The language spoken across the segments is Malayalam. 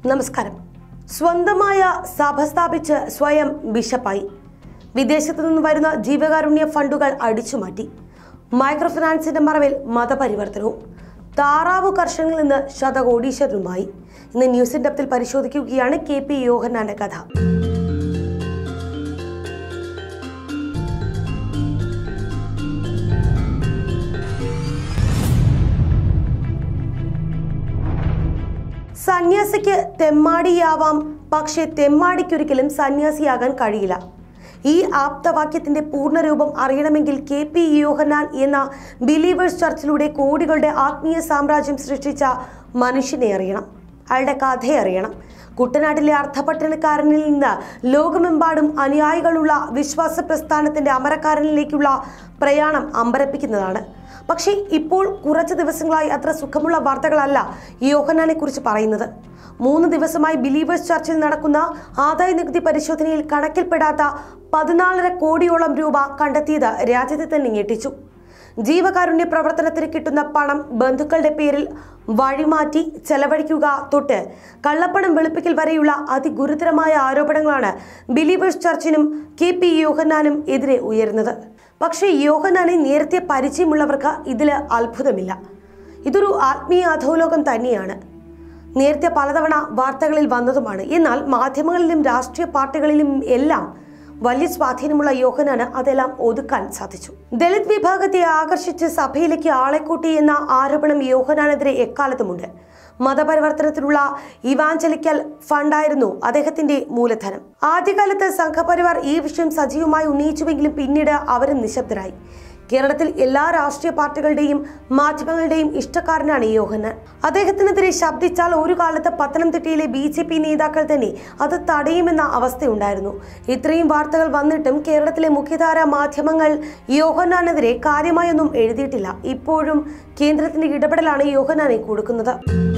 നമസ്കാരം സ്വന്തമായ സഭ സ്ഥാപിച്ച് സ്വയം ബിഷപ്പായി വിദേശത്തു നിന്ന് വരുന്ന ജീവകാരുണ്യ ഫണ്ടുകൾ അടിച്ചുമാറ്റി മൈക്രോ ഫിനാൻസിന്റെ മറവിൽ മതപരിവർത്തനവും താറാവു കർഷകരിൽ നിന്ന് ശതകോടീശ്വരനുമായി ഇന്ന് ന്യൂസിൻ ഡെപ്തിൽ പരിശോധിക്കുകയാണ് കെ പി യോഹന്നാന്റെ കഥ സന്യാസിക്ക് തെമ്മാടിയാവാം പക്ഷേ തെമ്മാടിക്കൊരിക്കലും സന്യാസിയാകാൻ കഴിയില്ല ഈ ആപ്തവാക്യത്തിന്റെ പൂർണ്ണരൂപം അറിയണമെങ്കിൽ കെ പി യോഹന്നാൻ എന്ന ബിലീവേഴ്സ് ചർച്ചിലൂടെ കോടികളുടെ ആത്മീയ സാമ്രാജ്യം സൃഷ്ടിച്ച മനുഷ്യനെ അറിയണം അയാളുടെ കഥയെ അറിയണം കുട്ടനാട്ടിലെ അർത്ഥപട്ടണക്കാരനിൽ നിന്ന് ലോകമെമ്പാടും അനുയായികളുള്ള വിശ്വാസ പ്രസ്ഥാനത്തിന്റെ അമരക്കാരനിലേക്കുള്ള പ്രയാണം അമ്പരപ്പിക്കുന്നതാണ് പക്ഷേ ഇപ്പോൾ കുറച്ച് ദിവസങ്ങളായി അത്ര സുഖമുള്ള വാർത്തകളല്ല യോഹന്നാനെ കുറിച്ച് പറയുന്നത് മൂന്ന് ദിവസമായി ബിലീവേഴ്സ് ചർച്ചിൽ നടക്കുന്ന ആദായ നികുതി പരിശോധനയിൽ കണക്കിൽപ്പെടാത്ത പതിനാലര കോടിയോളം രൂപ കണ്ടെത്തിയത് രാജ്യത്തെ തന്നെ ഞെട്ടിച്ചു ജീവകാരുണ്യ പ്രവർത്തനത്തിന് കിട്ടുന്ന പണം ബന്ധുക്കളുടെ പേരിൽ വഴിമാറ്റി ചെലവഴിക്കുക തൊട്ട് കള്ളപ്പണം വെളുപ്പിക്കൽ വരെയുള്ള അതിഗുരുതരമായ ആരോപണങ്ങളാണ് ബിലീവേഴ്സ് ചർച്ചിനും കെ പി യോഹന്നാനും എതിരെ ഉയരുന്നത് പക്ഷേ യോഹന്നാനെ നേരത്തെ പരിചയമുള്ളവർക്ക് ഇതിൽ അത്ഭുതമില്ല ഇതൊരു ആത്മീയ അധോലോകം തന്നെയാണ് നേരത്തെ പലതവണ വാർത്തകളിൽ വന്നതുമാണ് എന്നാൽ മാധ്യമങ്ങളിലും രാഷ്ട്രീയ പാർട്ടികളിലും എല്ലാം വലിയ സ്വാധീനമുള്ള യോഹനാന് അതെല്ലാം ഒതുക്കാൻ സാധിച്ചു ദളിത് വിഭാഗത്തെ ആകർഷിച്ച് സഭയിലേക്ക് ആളെ കൂട്ടി എന്ന ആരോപണം യോഹനാനെതിരെ എക്കാലത്തുമുണ്ട് മതപരിവർത്തനത്തിനുള്ള ഇവാഞ്ചലിക്കൽ ഫണ്ടായിരുന്നു അദ്ദേഹത്തിന്റെ മൂലധനം ആദ്യകാലത്ത് സംഘപരിവാർ ഈ വിഷയം സജീവമായി ഉന്നയിച്ചുവെങ്കിലും പിന്നീട് അവരും നിശബ്ദരായി കേരളത്തിൽ എല്ലാ രാഷ്ട്രീയ പാർട്ടികളുടെയും മാധ്യമങ്ങളുടെയും ഇഷ്ടക്കാരനാണ് യോഹന്നാൻ അദ്ദേഹത്തിനെതിരെ ശബ്ദിച്ചാൽ ഒരു കാലത്ത് പത്തനംതിട്ടയിലെ ബി ജെ പി നേതാക്കൾ തന്നെ അത് തടയുമെന്ന അവസ്ഥയുണ്ടായിരുന്നു ഇത്രയും വാർത്തകൾ വന്നിട്ടും കേരളത്തിലെ മുഖ്യധാര മാധ്യമങ്ങൾ യോഹന്നാനെതിരെ കാര്യമായൊന്നും എഴുതിയിട്ടില്ല ഇപ്പോഴും കേന്ദ്രത്തിന്റെ ഇടപെടലാണ് യോഹന്നാനെ കൊടുക്കുന്നത്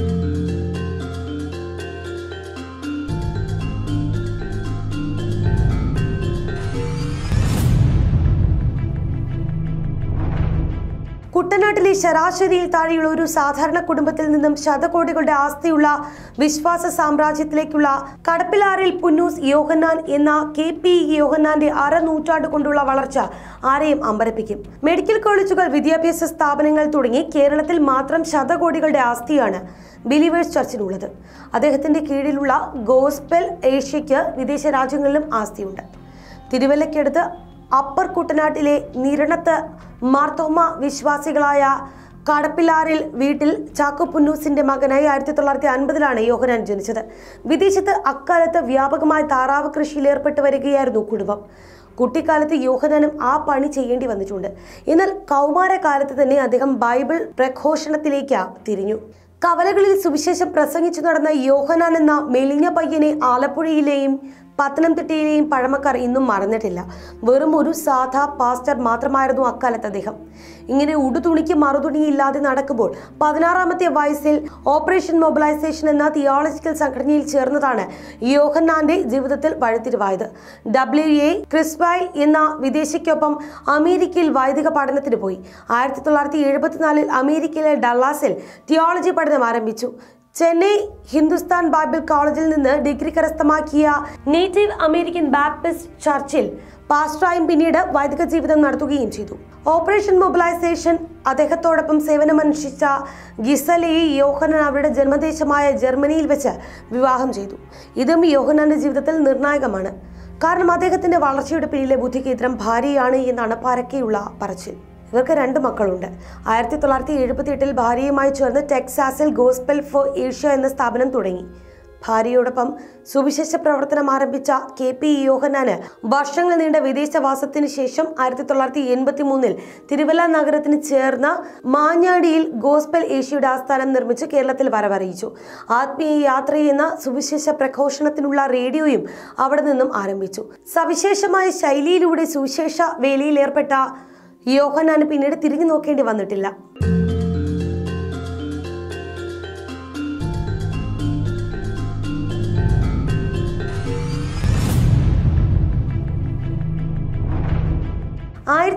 കുട്ടനാട്ടിലെ ശരാശരിയിൽ താഴെയുള്ള ഒരു സാധാരണ കുടുംബത്തിൽ നിന്നും ശതകോടികളുടെ ആസ്തിയുള്ള വിശ്വാസ സാമ്രാജ്യത്തിലേക്കുള്ള കടപ്പിലാറിൽ പുന്നൂസ് യോഹന്നാൻ എന്ന കെ പി യോഹന്നാന്റെ അരനൂറ്റാണ്ട് കൊണ്ടുള്ള വളർച്ച ആരെയും അമ്പരപ്പിക്കും മെഡിക്കൽ കോളേജുകൾ വിദ്യാഭ്യാസ സ്ഥാപനങ്ങൾ തുടങ്ങി കേരളത്തിൽ മാത്രം ശതകോടികളുടെ ആസ്തിയാണ് ബിലീവേഴ്സ് ചർച്ചിനുള്ളത് അദ്ദേഹത്തിന്റെ കീഴിലുള്ള ഗോസ്പെൽ ഏഷ്യയ്ക്ക് വിദേശ രാജ്യങ്ങളിലും ആസ്തിയുണ്ട് തിരുവല്ലയ്ക്കടുത്ത് അപ്പർ കുട്ടനാട്ടിലെ നിരണത്ത് മാർത്തോമ വിശ്വാസികളായ കടപ്പിലാറിൽ വീട്ടിൽ ചാക്കോ പുന്നൂസിന്റെ മകനായി ആയിരത്തി തൊള്ളായിരത്തി അൻപതിലാണ് യോഹനാൻ ജനിച്ചത് വിദേശത്ത് അക്കാലത്ത് വ്യാപകമായ താറാവ് കൃഷിയിൽ ഏർപ്പെട്ട് വരികയായിരുന്നു കുടുംബം കുട്ടിക്കാലത്ത് യോഹനാനും ആ പണി ചെയ്യേണ്ടി വന്നിട്ടുണ്ട് എന്നാൽ കൗമാരകാലത്ത് തന്നെ അദ്ദേഹം ബൈബിൾ പ്രഘോഷണത്തിലേക്ക് തിരിഞ്ഞു കവലകളിൽ സുവിശേഷം പ്രസംഗിച്ചു നടന്ന യോഹനാൻ എന്ന മെലിഞ്ഞ പയ്യനെ ആലപ്പുഴയിലെയും പത്തനംതിട്ടയിലെയും പഴമക്കാർ ഇന്നും മറന്നിട്ടില്ല വെറും ഒരു സാധാ പാസ്റ്റർ മാത്രമായിരുന്നു അക്കാലത്ത് അദ്ദേഹം ഇങ്ങനെ ഉടുതുണിക്ക് മറുതുണിയില്ലാതെ നടക്കുമ്പോൾ പതിനാറാമത്തെ വയസ്സിൽ ഓപ്പറേഷൻ മൊബിലൈസേഷൻ എന്ന തിയോളജിക്കൽ സംഘടനയിൽ ചേർന്നതാണ് യോഹന്നാന്റെ ജീവിതത്തിൽ വഴിത്തിരിവായത് ഡബ്ല്യു എ ക്രിസ്വൈൽ എന്ന വിദേശിക്കൊപ്പം അമേരിക്കയിൽ വൈദിക പഠനത്തിന് പോയി ആയിരത്തി തൊള്ളായിരത്തി എഴുപത്തിനാലിൽ അമേരിക്കയിലെ ഡള്ളാസിൽ തിയോളജി പഠനം ആരംഭിച്ചു ചെന്നൈ ഹിന്ദുസ്ഥാൻ ബൈബിൾ കോളേജിൽ നിന്ന് ഡിഗ്രി കരസ്ഥമാക്കിയ നേറ്റീവ് അമേരിക്കൻ ബാപ്റ്റിസ്റ്റ് ചർച്ചിൽ പാസ്റ്ററായും പിന്നീട് വൈദിക ജീവിതം നടത്തുകയും ചെയ്തു ഓപ്പറേഷൻ മൊബിലൈസേഷൻ അദ്ദേഹത്തോടൊപ്പം സേവനമനുഷ്ഠിച്ച ഗിസലയെ യോഹനൻ അവരുടെ ജന്മദേശമായ ജർമ്മനിയിൽ വെച്ച് വിവാഹം ചെയ്തു ഇതും യോഹനാന്റെ ജീവിതത്തിൽ നിർണായകമാണ് കാരണം അദ്ദേഹത്തിന്റെ വളർച്ചയുടെ പിന്നിലെ ബുദ്ധികേന്ദ്രം ഭാര്യയാണ് എന്നാണ് പരക്കെയുള്ള പറച്ചിൽ ഇവർക്ക് രണ്ട് മക്കളുണ്ട് ആയിരത്തി തൊള്ളായിരത്തി എഴുപത്തി എട്ടിൽ ഭാര്യയുമായി ചേർന്ന് ടെക്സാസിൽ ഗോസ്പെൽ ഫോർ ഏഷ്യ എന്ന സ്ഥാപനം തുടങ്ങി ഭാര്യയോടൊപ്പം സുവിശേഷ പ്രവർത്തനം ആരംഭിച്ച കെ പി യോഹനാന് വർഷങ്ങൾ നീണ്ട വിദേശവാസത്തിന് ശേഷം ആയിരത്തി തൊള്ളായിരത്തി എൺപത്തി മൂന്നിൽ തിരുവല്ല നഗരത്തിന് ചേർന്ന മാഞ്ഞാടിയിൽ ഗോസ്പെൽ ഏഷ്യയുടെ ആസ്ഥാനം നിർമ്മിച്ച് കേരളത്തിൽ വരവറിയിച്ചു ആത്മീയ യാത്ര എന്ന സുവിശേഷ പ്രഘോഷണത്തിനുള്ള റേഡിയോയും അവിടെ നിന്നും ആരംഭിച്ചു സവിശേഷമായ ശൈലിയിലൂടെ സുവിശേഷ വേലയിൽ ഏർപ്പെട്ട യോഹനാന് പിന്നീട് തിരിഞ്ഞു നോക്കേണ്ടി വന്നിട്ടില്ല ആയിരത്തി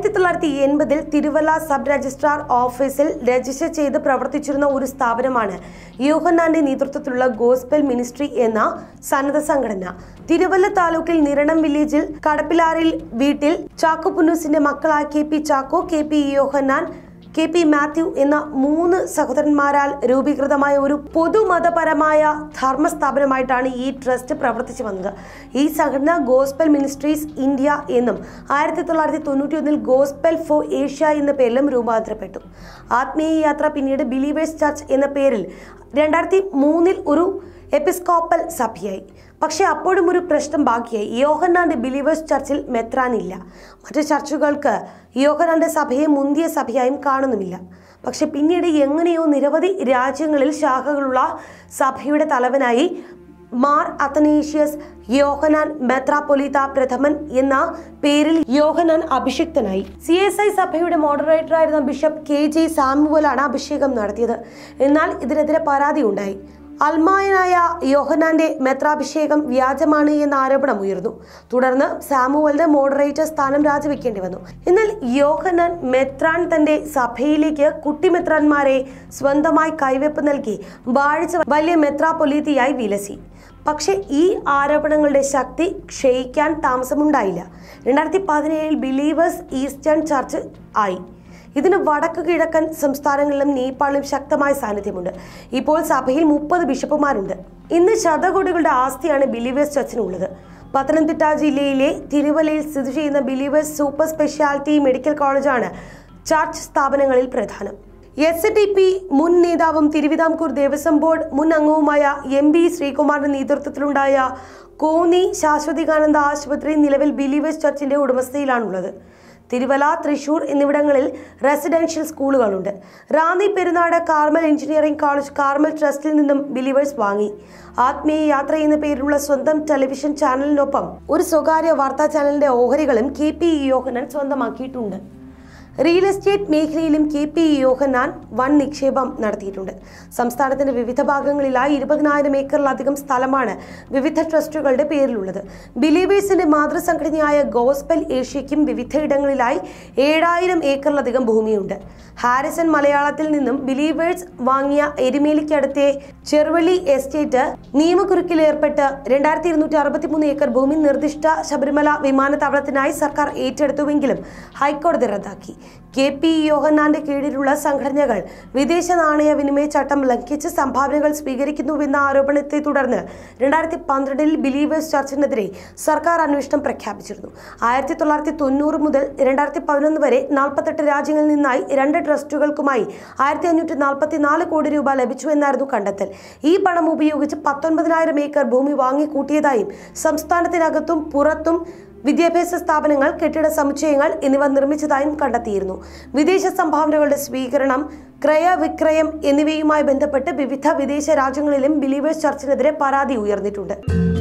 ആയിരത്തി തൊള്ളായിരത്തി എൺപതിൽ തിരുവല്ല സബ് രജിസ്ട്രാർ ഓഫീസിൽ രജിസ്റ്റർ ചെയ്ത് പ്രവർത്തിച്ചിരുന്ന ഒരു സ്ഥാപനമാണ് യോഹന്നാന്റെ നേതൃത്വത്തിലുള്ള ഗോസ്ബൽ മിനിസ്ട്രി എന്ന സന്നദ്ധ സംഘടന തിരുവല്ല താലൂക്കിൽ നിരണം വില്ലേജിൽ കടപ്പിലാറിൽ വീട്ടിൽ ചാക്കോ പുന്നൂസിന്റെ മക്കളായ K P Chacko K P Yohannan K P Mathew എന്ന മൂന്ന് സഹോദരന്മാരാൽ രൂപീകൃതമായ ഒരു പൊതുമതപരമായ ധർമ്മ സ്ഥാപനമായിട്ടാണ് ഈ ട്രസ്റ്റ് പ്രവർത്തിച്ചു വന്നത് ഈ സംഘടന ഗോസ്പൽ മിനിസ്ട്രീസ് ഇന്ത്യ എന്നും ആയിരത്തി തൊള്ളായിരത്തി തൊണ്ണൂറ്റി ഒന്നിൽ ഗോസ്പൽ ഫോർ ഏഷ്യ എന്ന പേരിലും രൂപാന്തരപ്പെട്ടു ആത്മീയ യാത്ര പിന്നീട് ബിലീവേഴ്സ് ചർച്ച് എന്ന പേരിൽ രണ്ടായിരത്തി മൂന്നിൽ ഒരു എപ്പിസ്കോപ്പൽ സഭയായി പക്ഷേ അപ്പോഴും ഒരു പ്രശ്നം ബാക്കിയായി യോഹന്നാന്റെ ബിലീവേഴ്സ് ചർച്ചിൽ മെത്രാനില്ല മറ്റു ചർച്ചുകൾക്ക് യോഹന്നാന്റെ സഭയെ മുന്തിയ സഭയായും കാണുന്നുമില്ല പക്ഷെ പിന്നീട് എങ്ങനെയോ നിരവധി രാജ്യങ്ങളിൽ ശാഖകളുള്ള സഭയുടെ തലവനായി മാർ അത്തനേഷ്യസ് യോഹനാൻ മെത്രാപൊലീത്ത പ്രഥമൻ എന്ന പേരിൽ യോഹനാൻ അഭിഷിക്തനായി സി എസ് ഐ സഭയുടെ മോഡറേറ്ററായിരുന്ന ബിഷപ്പ് കെ ജെ സാമുവലാണ് അഭിഷേകം നടത്തിയത് എന്നാൽ ഇതിനെതിരെ പരാതി ഉണ്ടായി അൽമായനായ യോഹനാന്റെ മെത്രാഭിഷേകം വ്യാജമാണ് എന്ന ആരോപണം ഉയർന്നു തുടർന്ന് സാമുവലിന് മോഡറേറ്റർ സ്ഥാനം രാജിവെക്കേണ്ടി വന്നു എന്നാൽ യോഹനാൻ മെത്രാൻ തന്റെ സഭയിലേക്ക് കുട്ടിമെത്രാന്മാരെ സ്വന്തമായി കൈവെപ്പ് നൽകി വാഴിച്ച വലിയ മെത്രാപൊലീത്തിയായി വിലസി പക്ഷേ ഈ ആരോപണങ്ങളുടെ ശക്തി ക്ഷയിക്കാൻ താമസമുണ്ടായില്ല രണ്ടായിരത്തി പതിനേഴിൽ ബിലീവേഴ്സ് ഈസ്റ്റേൺ ചർച്ച് ആയി ഇതിന് വടക്ക് കിഴക്കൻ സംസ്ഥാനങ്ങളിലും നേപ്പാളിലും ശക്തമായ സാന്നിധ്യമുണ്ട് ഇപ്പോൾ സഭയിൽ മുപ്പത് ബിഷപ്പുമാരുണ്ട് ഇന്ന് ശതകോടികളുടെ ആസ്തിയാണ് ബിലീവേഴ്സ് ചർച്ചിനുള്ളത് പത്തനംതിട്ട ജില്ലയിലെ തിരുവല്ലയിൽ സ്ഥിതി ചെയ്യുന്ന ബിലീവേഴ്സ് സൂപ്പർ സ്പെഷ്യാലിറ്റി മെഡിക്കൽ കോളേജാണ് ചർച്ച് സ്ഥാപനങ്ങളിൽ പ്രധാനം എസ് ഡി പി മുൻ നേതാവും തിരുവിതാംകൂർ ദേവസ്വം ബോർഡ് മുൻ അംഗവുമായ എം ബി ശ്രീകുമാറിന്റെ നേതൃത്വത്തിലുണ്ടായ കോന്നി ശാശ്വതികാനന്ദ ആശുപത്രി നിലവിൽ ബിലീവേഴ്സ് ചർച്ചിന്റെ ഉടമസ്ഥയിലാണുള്ളത് തിരുവല്ല തൃശൂർ എന്നിവിടങ്ങളിൽ റെസിഡൻഷ്യൽ സ്കൂളുകളുണ്ട് Ranni Perunad Carmel engineering college Carmel ട്രസ്റ്റിൽ നിന്നും ബിലീവേഴ്സ് വാങ്ങി ആത്മീയ യാത്ര എന്ന പേരിലുള്ള സ്വന്തം ടെലിവിഷൻ ചാനലിനൊപ്പം ഒരു സ്വകാര്യ വാർത്താ ചാനലിന്റെ ഓഹരികളും കെ പി യോഹനൻ സ്വന്തമാക്കിയിട്ടുണ്ട് റിയൽ എസ്റ്റേറ്റ് മേഖലയിലും കെ പി യോഹന്നാൻ വൻ നിക്ഷേപം നടത്തിയിട്ടുണ്ട് സംസ്ഥാനത്തിന്റെ വിവിധ ഭാഗങ്ങളിലായി ഇരുപതിനായിരം ഏക്കറിലധികം സ്ഥലമാണ് വിവിധ ട്രസ്റ്റുകളുടെ പേരിലുള്ളത് ബിലീവേഴ്സിന്റെ മാതൃസംഘടനയായ ഗോസ്പൽ ഏഷ്യയ്ക്കും വിവിധയിടങ്ങളിലായി ഏഴായിരം ഏക്കറിലധികം ഭൂമിയുണ്ട് ഹാരിസൺ മലയാളത്തിൽ നിന്നും ബിലീവേഴ്സ് വാങ്ങിയ എരുമേലിക്കടുത്തെ ചെറുവള്ളി എസ്റ്റേറ്റ് നിയമക്കുരുക്കിൽ ഏർപ്പെട്ട് രണ്ടായിരത്തി ഇരുന്നൂറ്റി അറുപത്തിമൂന്ന് ഏക്കർ ഭൂമി നിർദ്ദിഷ്ട ശബരിമല വിമാനത്താവളത്തിനായി സർക്കാർ ഏറ്റെടുത്തുവെങ്കിലും ഹൈക്കോടതി റദ്ദാക്കി കെ പി യോഹന്നാന്റെ കീഴിലുള്ള സംഘടനകൾ വിദേശ നാണയ വിനിമയ ചട്ടം ലംഘിച്ച് സംഭാവനകൾ സ്വീകരിക്കുന്നുവെന്ന ആരോപണത്തെ തുടർന്ന് രണ്ടായിരത്തി പന്ത്രണ്ടിൽ ബിലീവേഴ്സ് ചർച്ചിനെതിരെ സർക്കാർ അന്വേഷണം പ്രഖ്യാപിച്ചിരുന്നു ആയിരത്തി തൊള്ളായിരത്തി തൊണ്ണൂറ് മുതൽ രണ്ടായിരത്തി പതിനൊന്ന് വരെ നാൽപ്പത്തെട്ട് രാജ്യങ്ങളിൽ നിന്നായി രണ്ട് ട്രസ്റ്റുകൾക്കുമായി ആയിരത്തി അഞ്ഞൂറ്റി നാൽപ്പത്തി നാല് കോടി രൂപ ലഭിച്ചുവെന്നായിരുന്നു കണ്ടെത്തൽ ഈ പണം ഉപയോഗിച്ച് പത്തൊൻപതിനായിരം ഏക്കർ ഭൂമി വാങ്ങിക്കൂട്ടിയതായും സംസ്ഥാനത്തിനകത്തും പുറത്തും വിദ്യാഭ്യാസ സ്ഥാപനങ്ങൾ കെട്ടിട സമുച്ചയങ്ങൾ എന്നിവ നിർമ്മിച്ചതായും കണ്ടെത്തിയിരുന്നു വിദേശ സംഭാവനകളുടെ സ്വീകരണം ക്രയവിക്രയം എന്നിവയുമായി ബന്ധപ്പെട്ട് വിവിധ വിദേശ രാജ്യങ്ങളിലും ബിലീവേഴ്സ് ചർച്ചിനെതിരെ പരാതി ഉയർന്നിട്ടുണ്ട്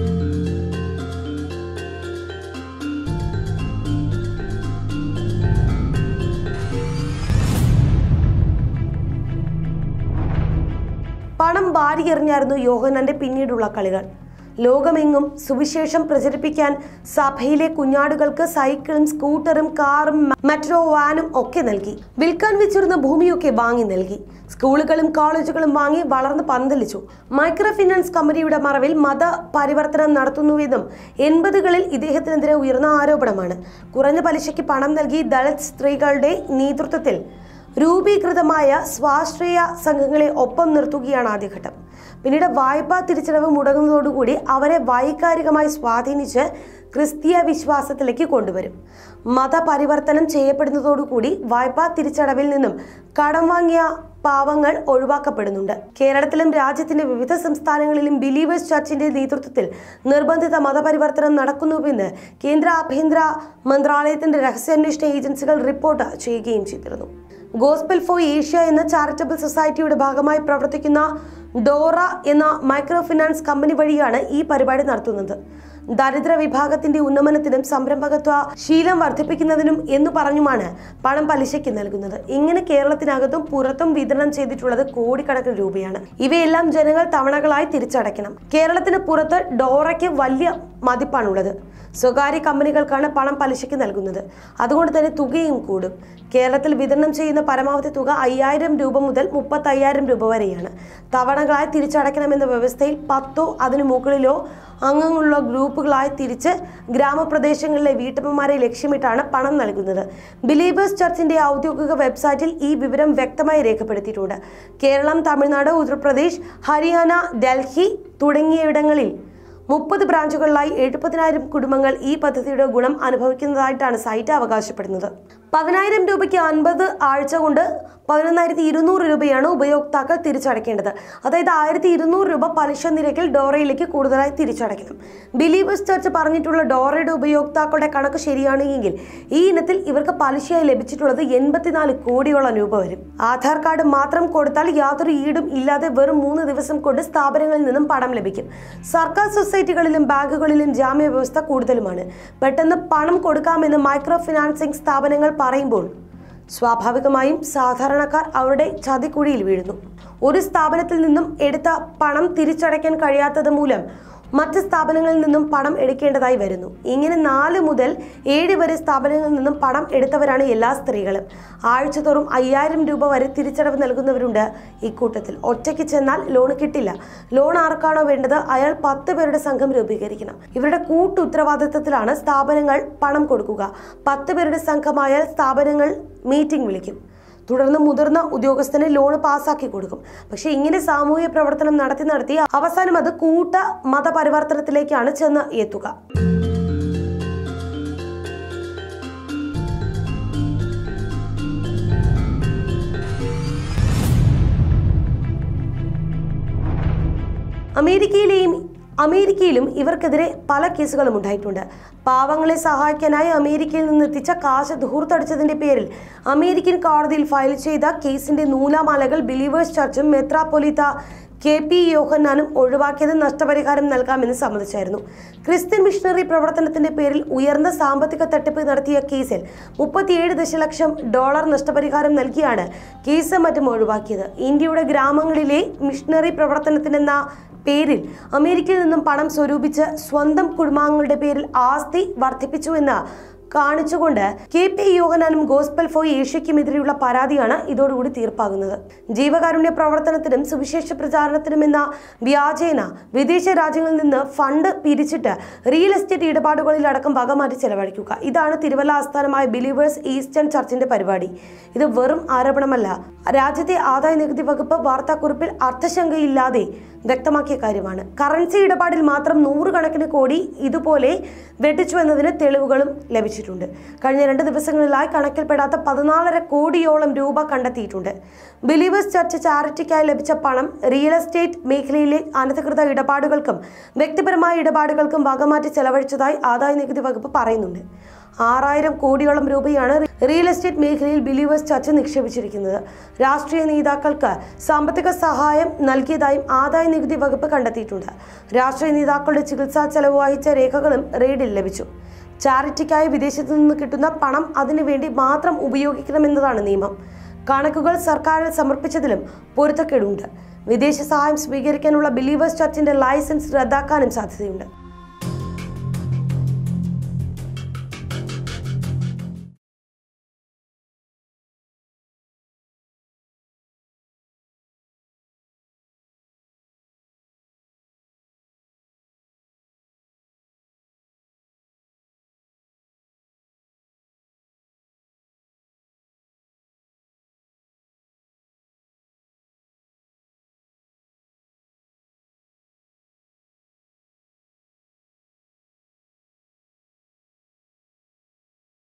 പണം വാരിയെറിഞ്ഞായിരുന്നു യോഹനന്റെ പിന്നീടുള്ള കളികൾ ലോകമെങ്ങും സുവിശേഷം പ്രചരിപ്പിക്കാൻ സഭയിലെ കുഞ്ഞാടുകൾക്ക് സൈക്കിളും സ്കൂട്ടറും കാറും മെട്രോ വാനും ഒക്കെ നൽകി വിൽക്കാൻ വെച്ചിരുന്ന ഭൂമിയൊക്കെ വാങ്ങി നൽകി സ്കൂളുകളും കോളേജുകളും വാങ്ങി വളർന്ന് പന്തലിച്ചു മൈക്രോ ഫിനാൻസ് കമ്പനിയുടെ മറവിൽ മത പരിവർത്തനം നടത്തുന്നുവെന്നും എൺപതുകളിൽ ഇദ്ദേഹത്തിനെതിരെ ഉയർന്ന ആരോപണമാണ് കുറഞ്ഞ പലിശയ്ക്ക് പണം നൽകി ദളിത് സ്ത്രീകളുടെ നേതൃത്വത്തിൽ രൂപീകൃതമായ സ്വാശ്രയ സംഘങ്ങളെ ഒപ്പം നിർത്തുകയാണ് ആദ്യഘട്ടം പിന്നീട് വായ്പാ തിരിച്ചടവ് മുടങ്ങുന്നതോടുകൂടി അവരെ വൈകാരികമായി സ്വാധീനിച്ച് ക്രിസ്തീയ വിശ്വാസത്തിലേക്ക് കൊണ്ടുവരും മതപരിവർത്തനം ചെയ്യപ്പെടുന്നതോടുകൂടി വായ്പാ തിരിച്ചടവിൽ നിന്നും കടം വാങ്ങിയ പാവങ്ങൾ ഒഴിവാക്കപ്പെടുന്നുണ്ട് കേരളത്തിലും രാജ്യത്തിന്റെ വിവിധ സംസ്ഥാനങ്ങളിലും ബിലീവേഴ്സ് ചർച്ചിന്റെ നേതൃത്വത്തിൽ നിർബന്ധിത മതപരിവർത്തനം നടക്കുന്നുവെന്ന് കേന്ദ്ര ആഭ്യന്തര മന്ത്രാലയത്തിന്റെ രഹസ്യാന്വേഷണ ഏജൻസികൾ റിപ്പോർട്ട് ചെയ്യുകയും ചെയ്തിരുന്നു ഗോസ്പൽ ഫോർ ഏഷ്യ എന്ന ചാരിറ്റബിൾ സൊസൈറ്റിയുടെ ഭാഗമായി പ്രവർത്തിക്കുന്ന ഡോറ എന്ന മൈക്രോ ഫിനാൻസ് കമ്പനി വഴിയാണ് ഈ പരിപാടി നടത്തുന്നത് ദരിദ്ര വിഭാഗത്തിന്റെ ഉന്നമനത്തിനും സംരംഭകത്വ ശീലം വർദ്ധിപ്പിക്കുന്നതിനും എന്നു പറഞ്ഞുമാണ് പണം പലിശയ്ക്ക് നൽകുന്നത് ഇങ്ങനെ കേരളത്തിനകത്തും പുറത്തും വിതരണം ചെയ്തിട്ടുള്ളത് കോടിക്കണക്കിന് രൂപയാണ് ഇവയെല്ലാം ജനങ്ങൾ തവണകളായി തിരിച്ചടയ്ക്കണം കേരളത്തിന് പുറത്ത് ഡോറയ്ക്ക് വലിയ മതിപ്പാണുള്ളത് സ്വകാര്യ കമ്പനികൾക്കാണ് പണം പലിശയ്ക്ക് നൽകുന്നത് അതുകൊണ്ട് തന്നെ തുകയും കൂടും കേരളത്തിൽ വിതരണം ചെയ്യുന്ന പരമാവധി തുക അയ്യായിരം രൂപ മുതൽ മുപ്പത്തി അയ്യായിരം രൂപ വരെയാണ് തവണകളായി തിരിച്ചടയ്ക്കണമെന്ന വ്യവസ്ഥയിൽ പത്തോ അതിനു മുകളിലോ അംഗങ്ങളുള്ള ഗ്രൂപ്പുകളായി തിരിച്ച് ഗ്രാമപ്രദേശങ്ങളിലെ വീട്ടമ്മമാരെ ലക്ഷ്യമിട്ടാണ് പണം നൽകുന്നത് ബിലീവേഴ്സ് ചർച്ചിന്റെ ഔദ്യോഗിക വെബ്സൈറ്റിൽ ഈ വിവരം വ്യക്തമായി രേഖപ്പെടുത്തിയിട്ടുണ്ട് കേരളം തമിഴ്നാട് ഉത്തർപ്രദേശ് ഹരിയാന ഡൽഹി തുടങ്ങിയയിടങ്ങളിൽ മുപ്പത് ബ്രാഞ്ചുകളിലായി എഴുപതിനായിരം കുടുംബങ്ങൾ ഈ പദ്ധതിയുടെ ഗുണം അനുഭവിക്കുന്നതായിട്ടാണ് സൈറ്റ് അവകാശപ്പെടുന്നത് പതിനായിരം രൂപയ്ക്ക് അൻപത് ആഴ്ച കൊണ്ട് പതിനൊന്നായിരത്തി ഇരുന്നൂറ് രൂപയാണ് ഉപയോക്താക്കൾ തിരിച്ചടയ്ക്കേണ്ടത് അതായത് ആയിരത്തി ഇരുന്നൂറ് രൂപ പലിശ നിരക്കിൽ ഡോറയിലേക്ക് കൂടുതലായി തിരിച്ചടയ്ക്കണം ബിലീവേഴ്സ് ചർച്ച് പറഞ്ഞിട്ടുള്ള ഡോറയുടെ ഉപയോക്താക്കളുടെ കണക്ക് ശരിയാണ് എങ്കിൽ ഈ ഇനത്തിൽ ഇവർക്ക് പലിശയായി ലഭിച്ചിട്ടുള്ളത് എൺപത്തിനാല് കോടിയോളം രൂപ വരും ആധാർ കാർഡ് മാത്രം കൊടുത്താൽ യാതൊരു ഈടും ഇല്ലാതെ വെറും മൂന്ന് ദിവസം കൊണ്ട് സ്ഥാപനങ്ങളിൽ നിന്നും പണം ലഭിക്കും സർക്കാർ സൊസൈറ്റികളിലും ബാങ്കുകളിലും ജാമ്യ വ്യവസ്ഥ കൂടുതലുമാണ് പെട്ടെന്ന് പണം കൊടുക്കാമെന്ന് മൈക്രോ ഫിനാൻസിംഗ് സ്ഥാപനങ്ങൾ പറയുമ്പോൾ സ്വാഭാവികമായും സാധാരണക്കാർ അവരുടെ ചതിക്കുഴിയിൽ വീഴുന്നു ഒരു സ്ഥാപനത്തിൽ നിന്നും എടുത്ത പണം തിരിച്ചടയ്ക്കാൻ കഴിയാത്തത് മൂലം മറ്റ് സ്ഥാപനങ്ങളിൽ നിന്നും പണം എടുക്കേണ്ടതായി വരുന്നു ഇങ്ങനെ നാല് മുതൽ ഏഴ് വരെ സ്ഥാപനങ്ങളിൽ നിന്നും പണം എടുത്തവരാണ് എല്ലാ സ്ത്രീകളും ആഴ്ചതോറും അയ്യായിരം രൂപ വരെ തിരിച്ചടവ് നൽകുന്നവരുണ്ട് ഇക്കൂട്ടത്തിൽ ഒറ്റയ്ക്ക് ചെന്നാൽ ലോൺ കിട്ടില്ല ലോൺ ആർക്കാണോ വേണ്ടത് അയാൾ പത്ത് പേരുടെ സംഘം രൂപീകരിക്കണം ഇവരുടെ കൂട്ടു ഉത്തരവാദിത്തത്തിലാണ് സ്ഥാപനങ്ങൾ പണം കൊടുക്കുക പത്ത് പേരുടെ സംഘമായാൽ സ്ഥാപനങ്ങൾ മീറ്റിംഗ് വിളിക്കും തുടർന്ന് മുതിർന്ന ഉദ്യോഗസ്ഥന് ലോൺ പാസാക്കി കൊടുക്കും പക്ഷെ ഇങ്ങനെ സാമൂഹ്യ പ്രവർത്തനം നടത്തി നടത്തി അവസാനം അത് കൂട്ട മതപരിവർത്തനത്തിലേക്കാണ് ചെന്ന് എത്തുക അമേരിക്കയിലെയും അമേരിക്കയിലും ഇവർക്കെതിരെ പല കേസുകളും ഉണ്ടായിട്ടുണ്ട് പാവങ്ങളെ സഹായിക്കാനായി അമേരിക്കയിൽ നിന്ന് എത്തിച്ച കാശ് ധൂർത്തടിച്ചതിന്റെ പേരിൽ അമേരിക്കൻ കോടതിയിൽ ഫയൽ ചെയ്ത കേസിന്റെ നൂലാമാലകൾ ബിലീവേഴ്സ് ചർച്ചും മെത്രാപ്പൊലിത്ത കെ പി യോഹന്നാനും ഒഴിവാക്കിയത് നഷ്ടപരിഹാരം നൽകാമെന്ന് സമ്മതിച്ചായിരുന്നു ക്രിസ്ത്യൻ മിഷണറി പ്രവർത്തനത്തിന്റെ പേരിൽ ഉയർന്ന സാമ്പത്തിക തട്ടിപ്പ് നടത്തിയ കേസിൽ മുപ്പത്തിയേഴ് ദശലക്ഷം ഡോളർ നഷ്ടപരിഹാരം നൽകിയാണ് കേസ് മറ്റും ഒഴിവാക്കിയത് ഇന്ത്യയുടെ ഗ്രാമങ്ങളിലെ മിഷണറി പ്രവർത്തനത്തിനെന്ന പേരിൽ അമേരിക്കയിൽ നിന്നും പണം സ്വരൂപിച്ച് സ്വന്തം കുടുംബാംഗങ്ങളുടെ പേരിൽ ആസ്തി വർദ്ധിപ്പിച്ചുവെന്ന് കാണിച്ചുകൊണ്ട് കെ പി യോഹനാനും ഗോസ്പൽ ഫോർ ഏഷ്യയ്ക്കുമെതിരെയുള്ള പരാതിയാണ് ഇതോടുകൂടി തീർപ്പാകുന്നത് ജീവകാരുണ്യ പ്രവർത്തനത്തിനും സുവിശേഷ പ്രചാരണത്തിനും എന്ന വ്യാജേന വിദേശ രാജ്യങ്ങളിൽ നിന്ന് ഫണ്ട് പിരിച്ചിട്ട് റിയൽ എസ്റ്റേറ്റ് ഇടപാടുകളിലടക്കം വകമാറ്റി ചെലവഴിക്കുക ഇതാണ് തിരുവല്ല ആസ്ഥാനമായ ബിലീവേഴ്സ് ഈസ്റ്റേൺ ചർച്ചിന്റെ പരിപാടി ഇത് വെറും ആരോപണമല്ല രാജ്യത്തെ ആദായ നികുതി വകുപ്പ് വാർത്താക്കുറിപ്പിൽ അർത്ഥശങ്കയില്ലാതെ വ്യക്തമാക്കിയ കാര്യമാണ് കറൻസി ഇടപാടിൽ മാത്രം നൂറുകണക്കിന് കോടി ഇതുപോലെ വെട്ടിച്ചു എന്നതിന് തെളിവുകളും ലഭിച്ചിട്ടുണ്ട് കഴിഞ്ഞ രണ്ട് ദിവസങ്ങളിലായി കണക്കിൽപ്പെടാത്ത പതിനാലര കോടിയോളം രൂപ കണ്ടെത്തിയിട്ടുണ്ട് ബിലീവേഴ്സ് ചർച്ച് ചാരിറ്റിക്കായി ലഭിച്ച പണം റിയൽ എസ്റ്റേറ്റ് മേഖലയിലെ അനധികൃത ഇടപാടുകൾക്കും വ്യക്തിപരമായ ഇടപാടുകൾക്കും വകമാറ്റി ചെലവഴിച്ചതായി ആദായ നികുതി വകുപ്പ് പറയുന്നുണ്ട് ആറായിരം കോടിയോളം രൂപയാണ് റിയൽ എസ്റ്റേറ്റ് മേഖലയിൽ ബിലീവേഴ്സ് ചർച്ച നിക്ഷേപിച്ചിരിക്കുന്നത് രാഷ്ട്രീയ നേതാക്കൾക്ക് സാമ്പത്തിക സഹായം നൽകിയതായും ആദായ നികുതി വകുപ്പ് കണ്ടെത്തിയിട്ടുണ്ട് രാഷ്ട്രീയ നേതാക്കളുടെ ചികിത്സാ ചെലവ് വഹിച്ച രേഖകളും റെയ്ഡിൽ ലഭിച്ചു ചാരിറ്റിക്കായി വിദേശത്തു നിന്ന് കിട്ടുന്ന പണം അതിനുവേണ്ടി മാത്രം ഉപയോഗിക്കണമെന്നതാണ് നിയമം കണക്കുകൾ സർക്കാരിൽ സമർപ്പിച്ചതിലും പൊരുത്തക്കേടുണ്ട് വിദേശ സഹായം സ്വീകരിക്കാനുള്ള ബിലീവേഴ്സ് ചർച്ചിന്റെ ലൈസൻസ് റദ്ദാക്കാനും സാധ്യതയുണ്ട്